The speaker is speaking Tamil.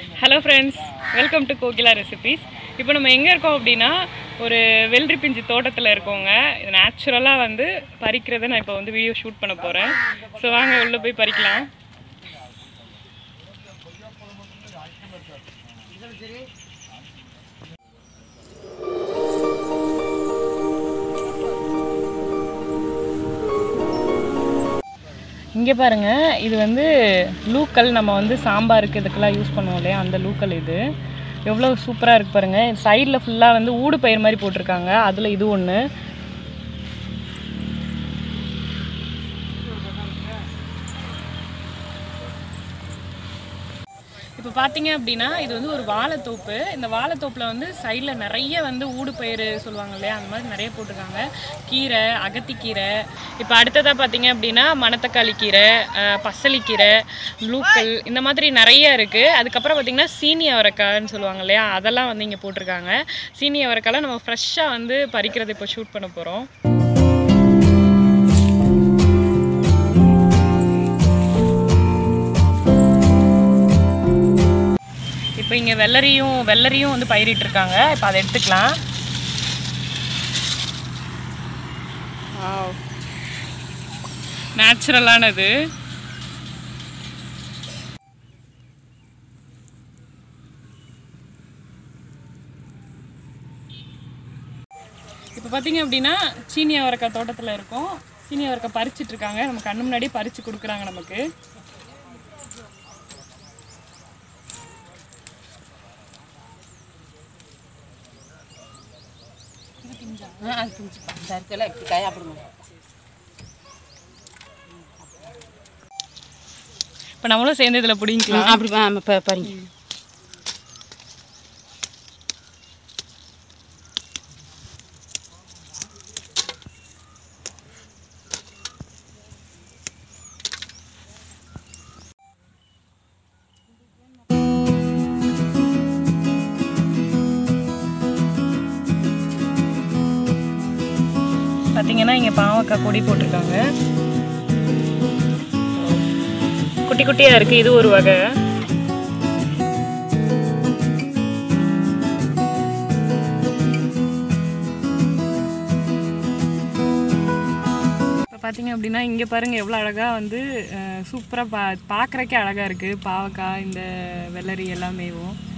hello friends welcome to Kokila recipes இப்போ நம்ம எங்கே இருக்கோம் அப்படின்னா ஒரு வெள்ளரி பிஞ்சு தோட்டத்தில் இருக்கோங்க இது நேச்சுரலாக வந்து பறிக்கிறத நான் இப்போ வந்து வீடியோ ஷூட் பண்ண போகிறேன் ஸோ வாங்க உள்ளே போய் பறிக்கலாம் இங்கே பாருங்க இது வந்து லூக்கல் நம்ம வந்து சாம்பாருக்கு இதுக்கெல்லாம் யூஸ் பண்ணுவோம் இல்லையா அந்த லூக்கல் இது எவ்வளோ சூப்பராக இருக்கு பாருங்க சைடில் ஃபுல்லாக வந்து ஊடு பயிர் மாதிரி போட்டிருக்காங்க அதில் இது ஒன்று இப்போ பார்த்தீங்க அப்படின்னா இது வந்து ஒரு வாழைத்தோப்பு இந்த வாழைத்தோப்பில் வந்து சைடில் நிறைய வந்து ஊடு பயிர் சொல்லுவாங்க இல்லையா அந்த மாதிரி நிறைய போட்டிருக்காங்க கீரை அகத்திக்கீரை இப்போ அடுத்ததாக பார்த்தீங்க அப்படின்னா மணத்தக்காளி கீரை அஹ், பசலிக்கீரை லூக்கல் இந்த மாதிரி நிறைய இருக்குது அதுக்கப்புறம் பார்த்தீங்கன்னா சீனி அவரைக்காய்ன்னு சொல்லுவாங்க இல்லையா அதெல்லாம் வந்து இங்கே போட்டிருக்காங்க சீனி அவரைக்காய்லாம் நம்ம ஃப்ரெஷ்ஷாக வந்து பறிக்கிறதை இப்போ ஷூட் பண்ண போகிறோம் இப்போ இங்கே வெள்ளரியும் வெள்ளரியும் வந்து பயிரிட்டிருக்காங்க இப்போ அதை எடுத்துக்கலாம் நேச்சுரலானது இப்போ பார்த்தீங்க அப்படின்னா சீனி அவரைக்காய் தோட்டத்தில் இருக்கோம் சீனி அவரைக்காய் பறிச்சிட்டு இருக்காங்க நம்ம கண்ணு முன்னாடி பறித்து கொடுக்குறாங்க நமக்கு ஆ அது பிடிச்சிப்பா இந்த அரிக்கெல்லாம் இப்படி காய அப்படிங்க இப்போ நம்மளும் சேர்ந்து இதில் பிடிங்கிக்கலாம் அப்படி ஆ இப்போ பாருங்க பார்த்தீங்கன்னா இங்கே பாவக்காய் கொடி போட்டிருக்காங்க குட்டி குட்டியாக இருக்குது இது ஒரு வகை இப்போ பார்த்தீங்க அப்படின்னா இங்கே பாருங்கள் எவ்வளோ அழகாக வந்து சூப்பராக பா பார்க்குறக்கே அழகாக இருக்குது பாவக்காய் இந்த வெள்ளரி எல்லாமேவும்